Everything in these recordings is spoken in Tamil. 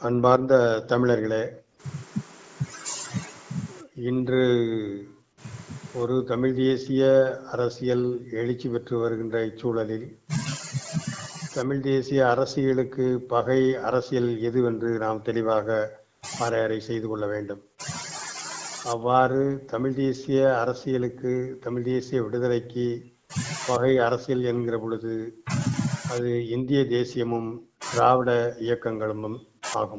அன்பார்ந்த தமிழர்களே இன்று ஒரு தமிழ் தேசிய அரசியல் எழுச்சி பெற்று வருகின்ற இச்சூழலில் தமிழ் தேசிய அரசியலுக்கு பகை அரசியல் எதுவென்று நாம் தெளிவாக வரையறை செய்து கொள்ள வேண்டும் அவ்வாறு தமிழ் தேசிய அரசியலுக்கு தமிழ் தேசிய விடுதலைக்கு பகை அரசியல் என்கிற பொழுது அது இந்திய தேசியமும் திராவிட இயக்கங்களும் ஆகும்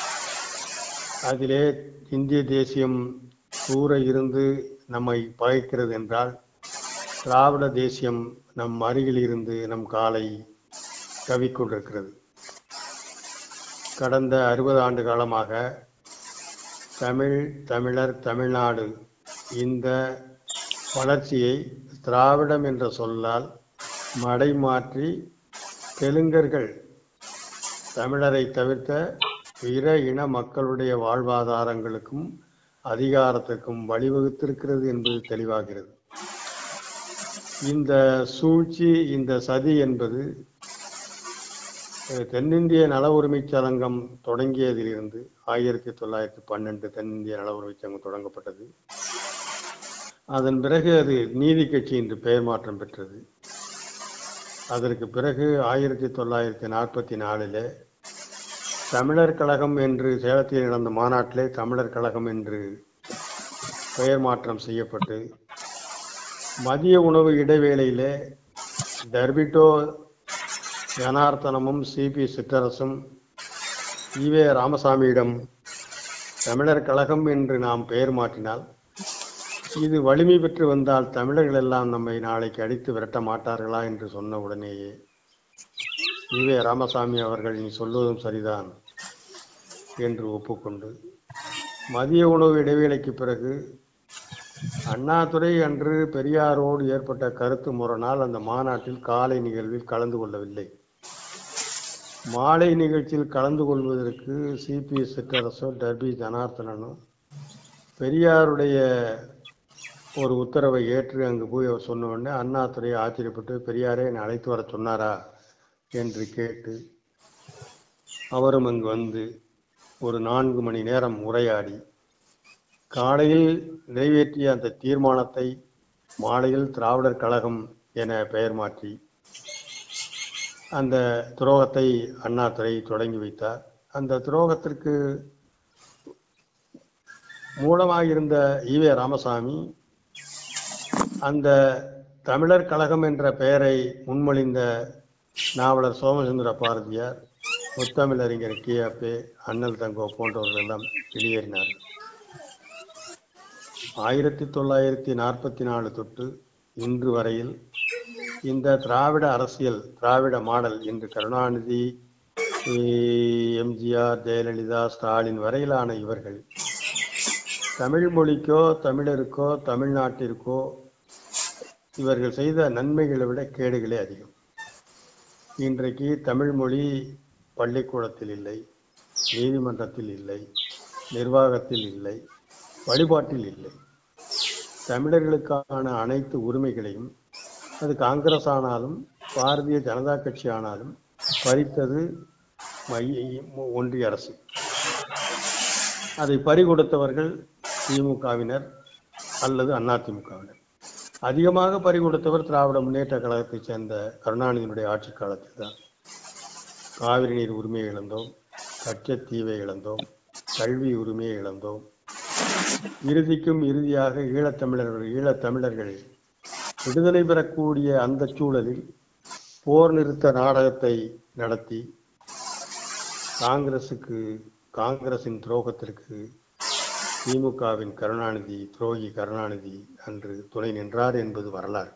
அதிலே இந்திய தேசியம் தூர இருந்து நம்மை பகைக்கிறது என்றால் திராவிட தேசியம் நம் அருகில் இருந்து நம் காலை கவிக்கொண்டிருக்கிறது கடந்த அறுபது ஆண்டு காலமாக தமிழ் தமிழர் தமிழ்நாடு இந்த வளர்ச்சியை திராவிடம் என்ற சொல்லால் மடைமாற்றி தெலுங்கர்கள் தமிழரை தவிர்த்த பிற இன மக்களுடைய வாழ்வாதாரங்களுக்கும் அதிகாரத்திற்கும் வழிவகுத்திருக்கிறது என்பது தெளிவாகிறது இந்த சூழ்ச்சி இந்த சதி என்பது தென்னிந்திய நல உரிமை சங்கம் தொடங்கியதிலிருந்து ஆயிரத்தி தொள்ளாயிரத்தி பன்னெண்டு தென்னிந்திய நல உரிமை சங்கம் தொடங்கப்பட்டது அதன் பிறகு அது நீதி கட்சி என்று பெயர் மாற்றம் பெற்றது அதற்கு பிறகு ஆயிரத்தி தொள்ளாயிரத்தி நாற்பத்தி நாலில் தமிழர் கழகம் என்று சேலத்தில் நடந்த மாநாட்டிலே தமிழர் கழகம் என்று பெயர் மாற்றம் செய்யப்பட்டு மதிய உணவு இடைவேளையிலே டர்பிட்டோ ஜனார்த்தனமும் சிபி சிற்றரசும் ஈவே ராமசாமியிடம் தமிழர் கழகம் என்று நாம் பெயர் மாற்றினால் இது வலிமை பெற்று வந்தால் தமிழர்கள் எல்லாம் நம்மை நாளைக்கு அடித்து விரட்ட மாட்டார்களா என்று சொன்ன உடனேயே ஈவே ராமசாமி அவர்கள் நீ சொல்வதும் சரிதான் என்று ஒப்புக்கொண்டு மதிய உணவு இடைவேளைக்கு பிறகு அண்ணாதுரை அன்று பெரியாரோடு ஏற்பட்ட கருத்து முரணால் அந்த மாநாட்டில் காலை நிகழ்வில் கலந்து கொள்ளவில்லை மாலை நிகழ்ச்சியில் கலந்து கொள்வதற்கு சிபி சிற்றரசோ டர்பி ஜனார்த்தனனும் பெரியாருடைய ஒரு உத்தரவை ஏற்று அங்கு போய் அவர் சொன்ன உடனே அண்ணாதுரை ஆச்சரியப்பட்டு பெரியாரே என்னை அழைத்து வர சொன்னாரா என்று கேட்டு அவரும் அங்கு வந்து ஒரு நான்கு மணி நேரம் உரையாடி காலையில் நிறைவேற்றிய அந்த தீர்மானத்தை மாலையில் திராவிடர் கழகம் என பெயர் மாற்றி அந்த துரோகத்தை அண்ணாதுரை தொடங்கி வைத்தார் அந்த துரோகத்திற்கு மூலமாக இருந்த ஈவே ராமசாமி அந்த தமிழர் கழகம் என்ற பெயரை முன்மொழிந்த நாவலர் சோமசுந்தர பாரதியார் முத்தமிழறிஞர் கியாப்பே அண்ணல் தங்கோ போன்றவர்கள் எல்லாம் வெளியேறினார்கள் ஆயிரத்தி தொள்ளாயிரத்தி நாற்பத்தி நாலு தொட்டு இன்று வரையில் இந்த திராவிட அரசியல் திராவிட மாடல் இன்று கருணாநிதி எம்ஜிஆர் ஜெயலலிதா ஸ்டாலின் வரையிலான இவர்கள் தமிழ் மொழிக்கோ தமிழருக்கோ தமிழ்நாட்டிற்கோ இவர்கள் செய்த நன்மைகளை விட கேடுகளே அதிகம் இன்றைக்கு தமிழ் மொழி பள்ளிக்கூடத்தில் இல்லை நீதிமன்றத்தில் இல்லை நிர்வாகத்தில் இல்லை வழிபாட்டில் இல்லை தமிழர்களுக்கான அனைத்து உரிமைகளையும் அது காங்கிரஸ் ஆனாலும் பாரதிய ஜனதா கட்சி ஆனாலும் பறித்தது மைய ஒன்றிய அரசு அதை பறிகொடுத்தவர்கள் திமுகவினர் அல்லது அதிமுகவினர் அதிகமாக பறிகொடுத்தவர் திராவிட முன்னேற்ற கழகத்தைச் சேர்ந்த கருணாநிதியினுடைய ஆட்சி காலத்தில் தான் காவிரி நீர் உரிமையை இழந்தோம் கச்சத்தீவை இழந்தோம் கல்வி உரிமையை இழந்தோம் இறுதிக்கும் இறுதியாக ஈழத்தமிழர்கள் ஈழத்தமிழர்கள் விடுதலை பெறக்கூடிய அந்த சூழலில் போர் நிறுத்த நாடகத்தை நடத்தி காங்கிரசுக்கு காங்கிரசின் துரோகத்திற்கு திமுகவின் கருணாநிதி துரோகி கருணாநிதி அன்று துணை நின்றார் என்பது வரலாறு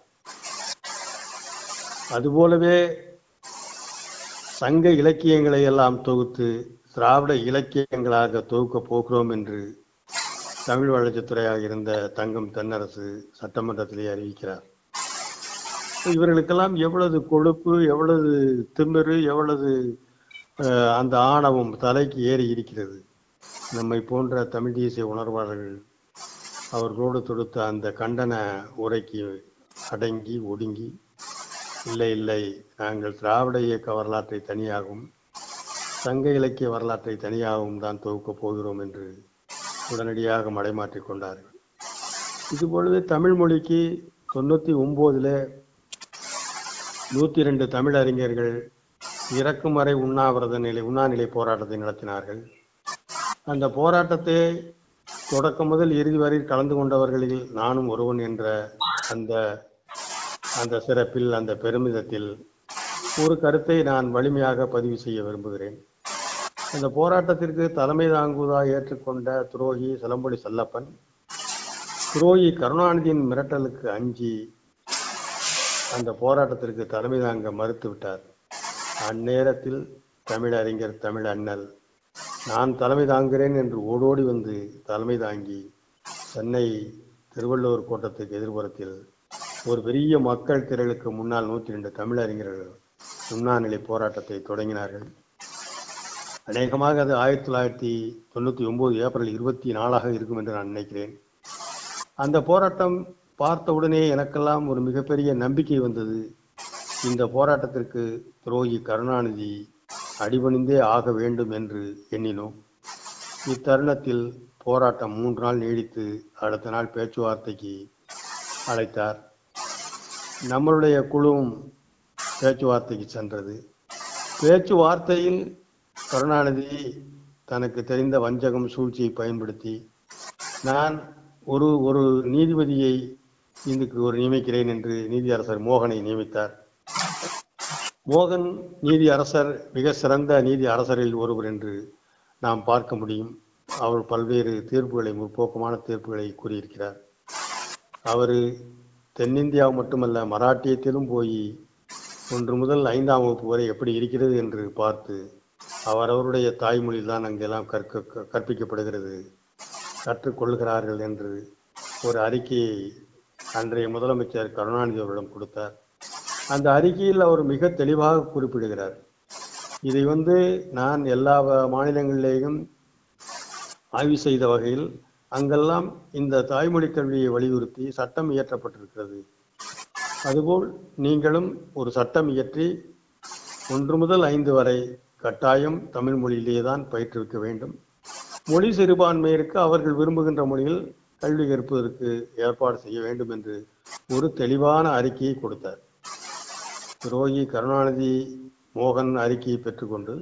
அதுபோலவே சங்க இலக்கியங்களை எல்லாம் தொகுத்து திராவிட இலக்கியங்களாக தொகுக்கப் போகிறோம் என்று தமிழ் வளர்ச்சித்துறையாக இருந்த தங்கம் தென்னரசு சட்டமன்றத்திலே அறிவிக்கிறார் இவர்களுக்கெல்லாம் எவ்வளவு கொழுப்பு எவ்வளவு திமிரு எவ்வளவு அந்த ஆணவம் தலைக்கு ஏறி இருக்கிறது நம்மை போன்ற தமிழ் தேசிய உணர்வாளர்கள் அவர்களோடு தொடுத்த அந்த கண்டன உரைக்கு அடங்கி ஒடுங்கி இல்லை இல்லை நாங்கள் திராவிட இயக்க வரலாற்றை தனியாகவும் சங்க இலக்கிய வரலாற்றை தனியாகவும் தான் தொகுக்கப் போகிறோம் என்று உடனடியாக மடைமாற்றிக் கொண்டார்கள் இதுபொழுது தமிழ் மொழிக்கு தொண்ணூற்றி ஒம்போதில் நூற்றி ரெண்டு தமிழ் அறிஞர்கள் இறக்கும் வரை உண்ணாவிரத நிலை உண்ணாநிலை போராட்டத்தை நடத்தினார்கள் அந்த போராட்டத்தை தொடக்கம் முதல் இறுதி வரை கலந்து கொண்டவர்களில் நானும் ஒருவன் என்ற அந்த அந்த சிறப்பில் அந்த பெருமிதத்தில் ஒரு கருத்தை நான் வலிமையாக பதிவு செய்ய விரும்புகிறேன் அந்த போராட்டத்திற்கு தலைமை தாங்குவதாக ஏற்றுக்கொண்ட துரோகி சிலம்பொலி செல்லப்பன் துரோகி கருணாநிதியின் மிரட்டலுக்கு அஞ்சி அந்த போராட்டத்திற்கு தலைமை தாங்க மறுத்துவிட்டார் அந்நேரத்தில் தமிழ் அறிஞர் தமிழ் அண்ணல் நான் தலைமை தாங்குகிறேன் என்று ஓடோடி வந்து தலைமை தாங்கி சென்னை திருவள்ளுவர் கோட்டத்துக்கு எதிர்ப்புறத்தில் ஒரு பெரிய மக்கள் திரளுக்கு முன்னால் நூற்றி ரெண்டு தமிழ் அறிஞர்கள் உண்ணாநிலை போராட்டத்தை தொடங்கினார்கள் அநேகமாக அது ஆயிரத்தி தொள்ளாயிரத்தி தொண்ணூற்றி ஒன்பது ஏப்ரல் இருபத்தி நாலாக இருக்கும் என்று நான் நினைக்கிறேன் அந்த போராட்டம் பார்த்தவுடனே எனக்கெல்லாம் ஒரு மிகப்பெரிய நம்பிக்கை வந்தது இந்த போராட்டத்திற்கு துரோகி கருணாநிதி அடிபணிந்தே ஆக வேண்டும் என்று எண்ணினோம் இத்தருணத்தில் போராட்டம் மூன்று நாள் நீடித்து அடுத்த நாள் பேச்சுவார்த்தைக்கு அழைத்தார் நம்மளுடைய குழுவும் பேச்சுவார்த்தைக்கு சென்றது பேச்சுவார்த்தையில் கருணாநிதி தனக்கு தெரிந்த வஞ்சகம் சூழ்ச்சியை பயன்படுத்தி நான் ஒரு ஒரு நீதிபதியை இதுக்கு ஒரு நியமிக்கிறேன் என்று நீதியரசர் மோகனை நியமித்தார் மோகன் நீதி அரசர் மிக சிறந்த நீதி அரசரில் ஒருவர் என்று நாம் பார்க்க முடியும் அவர் பல்வேறு தீர்ப்புகளை முற்போக்கமான தீர்ப்புகளை கூறியிருக்கிறார் அவர் தென்னிந்தியா மட்டுமல்ல மராட்டியத்திலும் போய் ஒன்று முதல் ஐந்தாம் வகுப்பு வரை எப்படி இருக்கிறது என்று பார்த்து அவரவருடைய தாய்மொழியில் தான் அங்கெல்லாம் கற்க கற்பிக்கப்படுகிறது கற்றுக்கொள்கிறார்கள் என்று ஒரு அறிக்கையை அன்றைய முதலமைச்சர் கருணாநிதி அவரிடம் கொடுத்தார் அந்த அறிக்கையில் அவர் மிக தெளிவாக குறிப்பிடுகிறார் இதை வந்து நான் எல்லா மாநிலங்களிலேயும் ஆய்வு செய்த வகையில் அங்கெல்லாம் இந்த தாய்மொழி கல்வியை வலியுறுத்தி சட்டம் இயற்றப்பட்டிருக்கிறது அதுபோல் நீங்களும் ஒரு சட்டம் இயற்றி ஒன்று முதல் ஐந்து வரை கட்டாயம் தமிழ் மொழியிலேயே தான் பயிற்றுவிக்க வேண்டும் மொழி சிறுபான்மையிற்கு அவர்கள் விரும்புகின்ற மொழியில் கல்வி கற்பதற்கு ஏற்பாடு செய்ய வேண்டும் என்று ஒரு தெளிவான அறிக்கையை கொடுத்தார் துரோகி கருணாநிதி மோகன் அறிக்கையை பெற்றுக்கொண்டு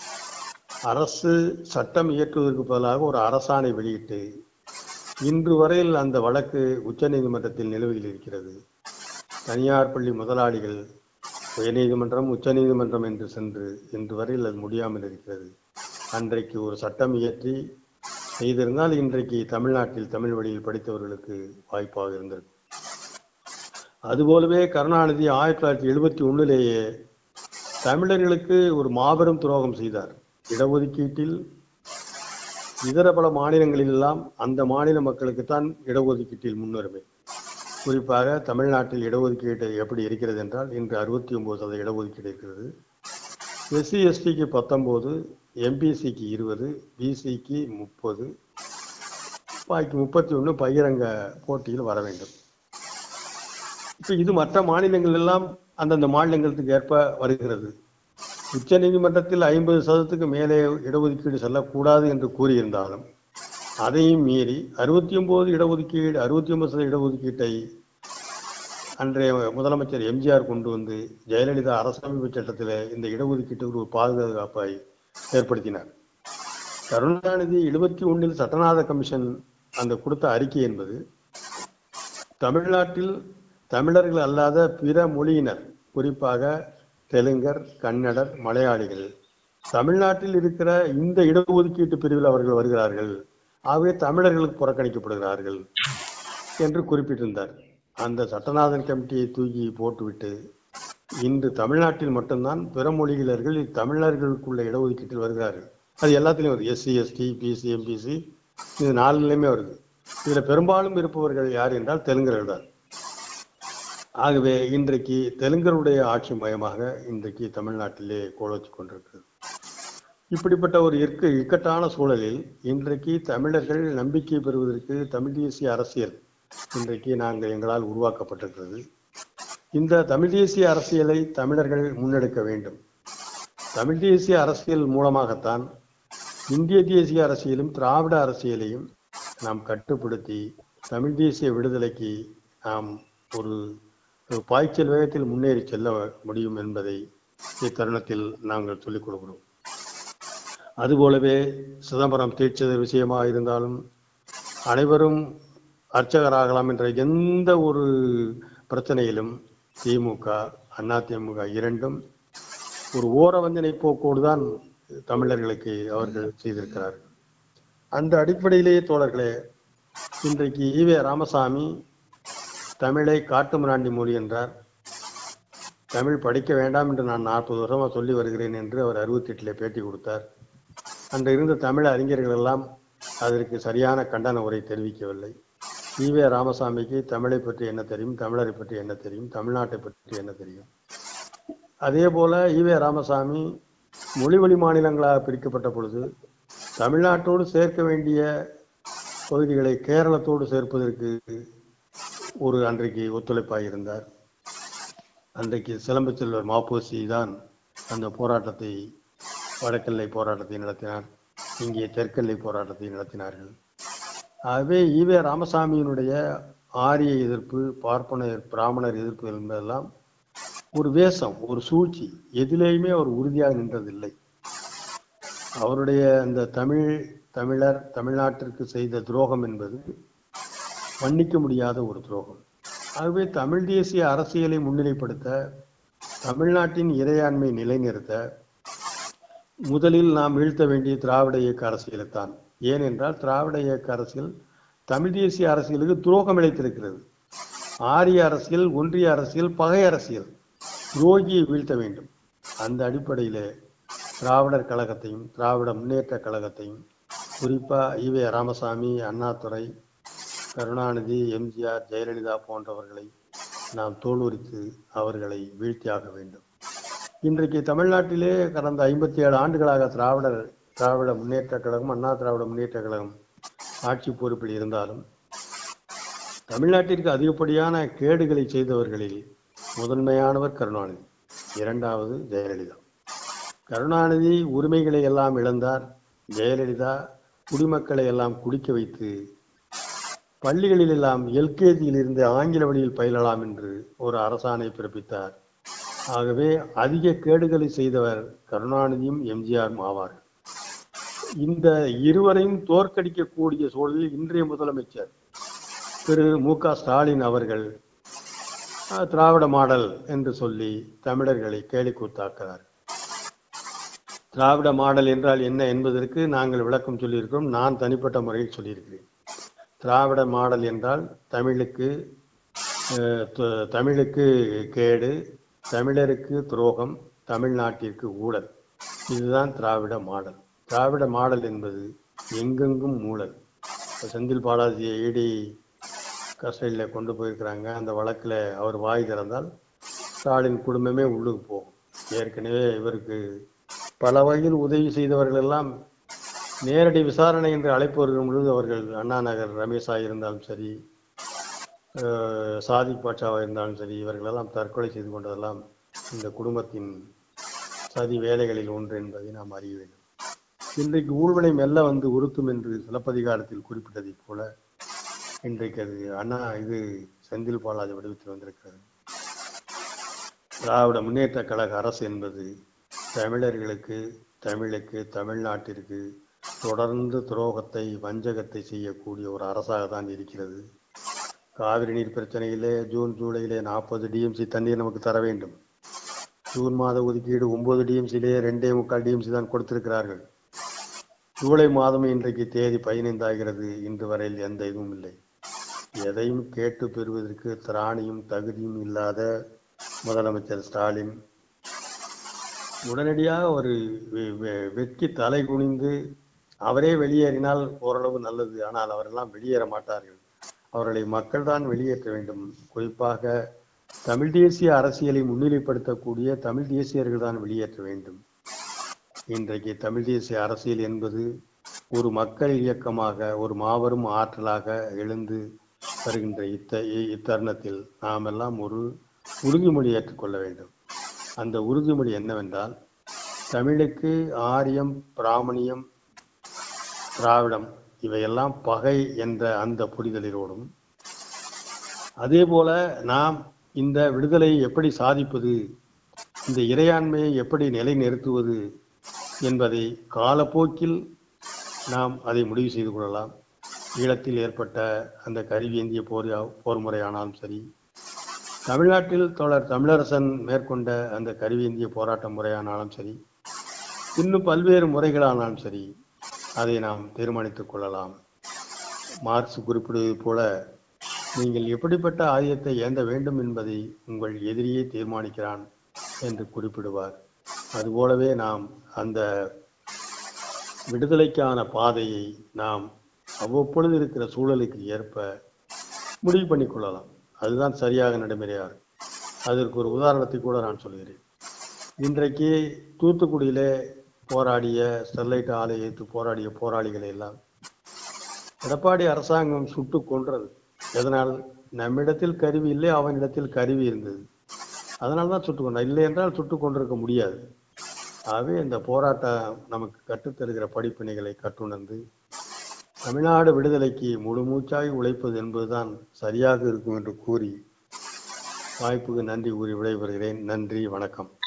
அரசு சட்டம் இயற்றுவதற்கு பதிலாக ஒரு அரசாணை வெளியிட்டு இன்று வரையில் அந்த வழக்கு உச்சநீதிமன்றத்தில் நிலுவையில் இருக்கிறது தனியார் பள்ளி முதலாளிகள் உயர்நீதிமன்றம் உச்சநீதிமன்றம் என்று சென்று இன்று வரையில் அது முடியாமல் இருக்கிறது அன்றைக்கு ஒரு சட்டம் இயற்றி செய்திருந்தால் இன்றைக்கு தமிழ்நாட்டில் தமிழ் வழியில் படித்தவர்களுக்கு வாய்ப்பாக இருந்திருக்கும் அதுபோலவே கருணாநிதி ஆயிரத்தி தொள்ளாயிரத்தி எழுபத்தி ஒன்றிலேயே தமிழர்களுக்கு ஒரு மாபெரும் துரோகம் செய்தார் இடஒதுக்கீட்டில் இதர பல மாநிலங்களிலெல்லாம் அந்த மாநில மக்களுக்குத்தான் இடஒதுக்கீட்டில் முன்னுரிமை குறிப்பாக தமிழ்நாட்டில் இடஒதுக்கீடு எப்படி இருக்கிறது என்றால் இன்று அறுபத்தி ஒன்பது சதவீத இடஒதுக்கீடு இருக்கிறது எஸ்சி எஸ்டிக்கு பத்தொம்போது எம்பிசிக்கு இருபது பிசிக்கு முப்பது பாக்கி முப்பத்தி ஒன்று பகிரங்க போட்டியில் வர வேண்டும் இப்போ இது மற்ற மாநிலங்கள் எல்லாம் அந்தந்த மாநிலங்களுக்கு ஏற்ப வருகிறது உச்ச நீதிமன்றத்தில் ஐம்பது சதவீதத்துக்கு மேலே இடஒதுக்கீடு செல்லக்கூடாது என்று கூறியிருந்தாலும் அதையும் மீறி அறுபத்தி ஒன்பது இடஒதுக்கீடு அறுபத்தி ஒன்பது சதவீத இடஒதுக்கீட்டை அன்றைய முதலமைச்சர் எம்ஜிஆர் கொண்டு வந்து ஜெயலலிதா அரசமைப்பு சட்டத்தில் இந்த இடஒதுக்கீட்டுக்கு ஒரு பாதுகாப்பை ஏற்படுத்தினார் கருணாநிதி எழுபத்தி ஒன்றில் சட்டநாத கமிஷன் அந்த கொடுத்த அறிக்கை என்பது தமிழ்நாட்டில் தமிழர்கள் அல்லாத பிற மொழியினர் குறிப்பாக தெலுங்கர் கன்னடர் மலையாளிகள் தமிழ்நாட்டில் இருக்கிற இந்த இடஒதுக்கீட்டு பிரிவில் அவர்கள் வருகிறார்கள் ஆகவே தமிழர்களுக்கு புறக்கணிக்கப்படுகிறார்கள் என்று குறிப்பிட்டிருந்தார் அந்த சட்டநாதன் கமிட்டியை தூக்கி போட்டுவிட்டு இன்று தமிழ்நாட்டில் மட்டும்தான் பிற மொழியினர்கள் தமிழர்களுக்குள்ள இடஒதுக்கீட்டில் வருகிறார்கள் அது எல்லாத்துலேயும் வருது எஸ்சி எஸ்டி பிசி எம்பிசி இது நாலுலையுமே வருது இதில் பெரும்பாலும் இருப்பவர்கள் யார் என்றால் தெலுங்கர்கள் தான் ஆகவே இன்றைக்கு தெலுங்கருடைய ஆட்சி மயமாக இன்றைக்கு தமிழ்நாட்டிலே கோலோச்சு கொண்டிருக்கிறது இப்படிப்பட்ட ஒரு இற்கு இக்கட்டான சூழலில் இன்றைக்கு தமிழர்கள் நம்பிக்கை பெறுவதற்கு தமிழ் தேசிய அரசியல் இன்றைக்கு நாங்கள் எங்களால் உருவாக்கப்பட்டிருக்கிறது இந்த தமிழ் தேசிய அரசியலை தமிழர்கள் முன்னெடுக்க வேண்டும் தமிழ் தேசிய அரசியல் மூலமாகத்தான் இந்திய தேசிய அரசியலும் திராவிட அரசியலையும் நாம் கட்டுப்படுத்தி தமிழ் தேசிய விடுதலைக்கு நாம் ஒரு ஒரு பாய்ச்சல் வேகத்தில் முன்னேறி செல்ல முடியும் என்பதை இத்தருணத்தில் நாங்கள் சொல்லிக் கொடுக்கிறோம் அதுபோலவே சிதம்பரம் தீட்சிதர் விஷயமாக இருந்தாலும் அனைவரும் அர்ச்சகராகலாம் என்ற எந்த ஒரு பிரச்சனையிலும் திமுக அதிமுக இரண்டும் ஒரு ஓரவஞ்சனை போக்கோடு தான் தமிழர்களுக்கு அவர்கள் செய்திருக்கிறார்கள் அந்த அடிப்படையிலேயே தோழர்களே இன்றைக்கு ஈவே ராமசாமி தமிழை காட்டுமிராண்டி மொழி என்றார் தமிழ் படிக்க வேண்டாம் என்று நான் நாற்பது வருஷமா சொல்லி வருகிறேன் என்று அவர் அறுபத்தி எட்டில் பேட்டி கொடுத்தார் அன்று இருந்த தமிழ் அறிஞர்கள் எல்லாம் அதற்கு சரியான கண்டன உரை தெரிவிக்கவில்லை ஈவே ராமசாமிக்கு தமிழை பற்றி என்ன தெரியும் தமிழரை பற்றி என்ன தெரியும் தமிழ்நாட்டை பற்றி என்ன தெரியும் அதே போல ஈவே ராமசாமி மொழி வழி மாநிலங்களாக பிரிக்கப்பட்ட பொழுது தமிழ்நாட்டோடு சேர்க்க வேண்டிய பகுதிகளை கேரளத்தோடு சேர்ப்பதற்கு ஒரு அன்றைக்கு ஒத்துழைப்பாக இருந்தார் அன்றைக்கு சிலம்பு செல்வர் மாப்போசி தான் அந்த போராட்டத்தை வடக்கெல்லை போராட்டத்தை நடத்தினார் இங்கே தெற்கெல்லை போராட்டத்தை நடத்தினார்கள் ஆகவே ஈவே ராமசாமியினுடைய ஆரிய எதிர்ப்பு பார்ப்பனர் பிராமணர் எதிர்ப்பு என்பதெல்லாம் ஒரு வேஷம் ஒரு சூழ்ச்சி எதிலேயுமே அவர் உறுதியாக நின்றதில்லை அவருடைய அந்த தமிழ் தமிழர் தமிழ்நாட்டிற்கு செய்த துரோகம் என்பது மன்னிக்க முடியாத ஒரு துரோகம் ஆகவே தமிழ் தேசிய அரசியலை முன்னிலைப்படுத்த தமிழ்நாட்டின் இறையாண்மை நிலைநிறுத்த முதலில் நாம் வீழ்த்த வேண்டிய திராவிட இயக்க அரசியலைத்தான் ஏனென்றால் திராவிட இயக்க அரசியல் தமிழ் தேசிய அரசியலுக்கு துரோகம் இழைத்திருக்கிறது ஆரிய அரசியல் ஒன்றிய அரசியல் பகை அரசியல் துரோகியை வீழ்த்த வேண்டும் அந்த அடிப்படையிலே திராவிடர் கழகத்தையும் திராவிட முன்னேற்ற கழகத்தையும் குறிப்பா ஈவே ராமசாமி அண்ணாதுரை கருணாநிதி எம்ஜிஆர் ஜெயலலிதா போன்றவர்களை நாம் தோலுரித்து அவர்களை வீழ்த்தியாக வேண்டும் இன்றைக்கு தமிழ்நாட்டிலே கடந்த ஐம்பத்தி ஏழு ஆண்டுகளாக திராவிடர் திராவிட முன்னேற்ற கழகம் அண்ணா திராவிட முன்னேற்ற கழகம் ஆட்சி பொறுப்பில் இருந்தாலும் தமிழ்நாட்டிற்கு அதிகப்படியான கேடுகளை செய்தவர்களில் முதன்மையானவர் கருணாநிதி இரண்டாவது ஜெயலலிதா கருணாநிதி உரிமைகளை எல்லாம் இழந்தார் ஜெயலலிதா குடிமக்களை எல்லாம் குடிக்க வைத்து பள்ளிகளில் எல்லாம் எல்கேஜியில் இருந்து ஆங்கில வழியில் பயிலலாம் என்று ஒரு அரசாணை பிறப்பித்தார் ஆகவே அதிக கேடுகளை செய்தவர் கருணாநிதியும் எம்ஜிஆரும் ஆவார்கள் இந்த இருவரையும் தோற்கடிக்கக்கூடிய சூழலில் இன்றைய முதலமைச்சர் திரு மு க ஸ்டாலின் அவர்கள் அஹ், திராவிட மாடல் என்று சொல்லி தமிழர்களை கேலி கூத்தாக்கிறார் திராவிட மாடல் என்றால் என்ன என்பதற்கு நாங்கள் விளக்கம் சொல்லியிருக்கிறோம் நான் தனிப்பட்ட முறையில் சொல்லியிருக்கிறேன் திராவிட மாடல் என்றால் தமிழுக்கு அஹ், த- தமிழுக்கு கேடு தமிழருக்கு துரோகம் தமிழ்நாட்டிற்கு ஊழல் இதுதான் திராவிட மாடல் திராவிட மாடல் என்பது எங்கெங்கும் ஊழல் இப்ப செந்தில் பாலாஜியை இடி கஸ்டடியில் கொண்டு போயிருக்கிறாங்க அந்த வழக்கில் அவர் வாய் திறந்தால் ஸ்டாலின் குடும்பமே உள்ளுக்கு போகும் ஏற்கனவே இவருக்கு பல வகையில் உதவி செய்தவர்கள் எல்லாம் நேரடி விசாரணை என்று அழைப்பு வருகும் பொழுது அவர்கள் அண்ணா நகர் ரமேஷாக இருந்தாலும் சரி அஹ், சாதிக் பாட்சாவாக இருந்தாலும் சரி இவர்களெல்லாம் தற்கொலை செய்து கொண்டதெல்லாம் இந்த குடும்பத்தின் சதி வேலைகளில் ஒன்று என்பதை நாம் அறிய வேண்டும் இன்றைக்கு ஊழ்வினை மெல்ல வந்து உறுத்தும் என்று சிலப்பதிகாரத்தில் குறிப்பிட்டதைப் போல இன்றைக்கு அது அண்ணா இது செந்தில் பாலாஜி வடிவத்தில் வந்திருக்கிறது திராவிட முன்னேற்ற கழக அரசு என்பது தமிழர்களுக்கு தமிழுக்கு தமிழ்நாட்டிற்கு தொடர்ந்து துரோகத்தை வஞ்சகத்தை செய்யக்கூடிய ஒரு அரசாக தான் இருக்கிறது காவிரி நீர் பிரச்சனையிலே ஜூன் ஜூலையிலே நாற்பது டிஎம்சி தண்ணீர் நமக்கு தர வேண்டும் ஜூன் மாத ஒதுக்கீடு ஒன்பது டிஎம்சிலே ரெண்டே முக்கால் டிஎம்சி தான் கொடுத்திருக்கிறார்கள் ஜூலை மாதம் இன்றைக்கு தேதி பதினைந்து ஆகிறது இன்று வரையில் எந்த இதுவும் இல்லை எதையும் கேட்டு பெறுவதற்கு திராணியும் தகுதியும் இல்லாத முதலமைச்சர் ஸ்டாலின் உடனடியாக ஒரு வெ- வெ- வெட்கி தலை குனிந்து அவரே வெளியேறினால் ஓரளவு நல்லது ஆனால் அவரெல்லாம் வெளியேற மாட்டார்கள் அவர்களை மக்கள் தான் வெளியேற்ற வேண்டும் குறிப்பாக தமிழ் தேசிய அரசியலை முன்னிலைப்படுத்தக்கூடிய தமிழ் தேசியர்கள் தான் வெளியேற்ற வேண்டும் இன்றைக்கு தமிழ் தேசிய அரசியல் என்பது ஒரு மக்கள் இயக்கமாக ஒரு மாபெரும் ஆற்றலாக எழுந்து வருகின்ற இத்த இ- இத்தருணத்தில் நாம் எல்லாம் ஒரு உறுதிமொழி ஏற்றுக்கொள்ள வேண்டும் அந்த உறுதிமொழி என்னவென்றால் தமிழுக்கு ஆரியம் பிராமணியம் திராவிடம் இவையெல்லாம் பகை என்ற அந்த புரிதலிலோடும் அதே போல நாம் இந்த விடுதலையை எப்படி சாதிப்பது இந்த இறையாண்மையை எப்படி நிலைநிறுத்துவது என்பதை காலப்போக்கில் நாம் அதை முடிவு செய்து கொள்ளலாம் ஈழத்தில் ஏற்பட்ட அந்த கருவியேந்திய போர் போர் முறையானாலும் சரி தமிழ்நாட்டில் தோழர் தமிழரசன் மேற்கொண்ட அந்த கருவியேந்திய போராட்ட முறையானாலும் சரி இன்னும் பல்வேறு முறைகளானாலும் சரி அதை நாம் தீர்மானித்துக் கொள்ளலாம் மார்க்ஸ் குறிப்பிடுவது போல நீங்கள் எப்படிப்பட்ட ஆயுதத்தை ஏந்த வேண்டும் என்பதை உங்கள் எதிரியே தீர்மானிக்கிறான் என்று குறிப்பிடுவார் அதுபோலவே நாம் அந்த விடுதலைக்கான பாதையை நாம் அவ்வப்பொழுது இருக்கிற சூழலுக்கு ஏற்ப முடிவு பண்ணிக் கொள்ளலாம் அதுதான் சரியாக நடைமுறையாக அதற்கு ஒரு உதாரணத்தை கூட நான் சொல்கிறேன் இன்றைக்கு தூத்துக்குடியிலே போராடிய ஸ்டெர்லைட் ஆலை எதிர்த்து போராடிய போராளிகளை எல்லாம் எடப்பாடி அரசாங்கம் சுட்டு கொன்றது எதனால் நம்மிடத்தில் கருவி இல்லை அவனிடத்தில் கருவி இருந்தது அதனால தான் சுட்டு கொண்டான் இல்லை என்றால் சுட்டு கொண்டிருக்க முடியாது ஆகவே இந்த போராட்டம் நமக்கு கற்றுத்தருகிற படிப்பினைகளை கற்றுணர்ந்து தமிழ்நாடு விடுதலைக்கு முழு மூச்சாய் உழைப்பது என்பதுதான் சரியாக இருக்கும் என்று கூறி வாய்ப்புக்கு நன்றி கூறி விடைபெறுகிறேன் நன்றி வணக்கம்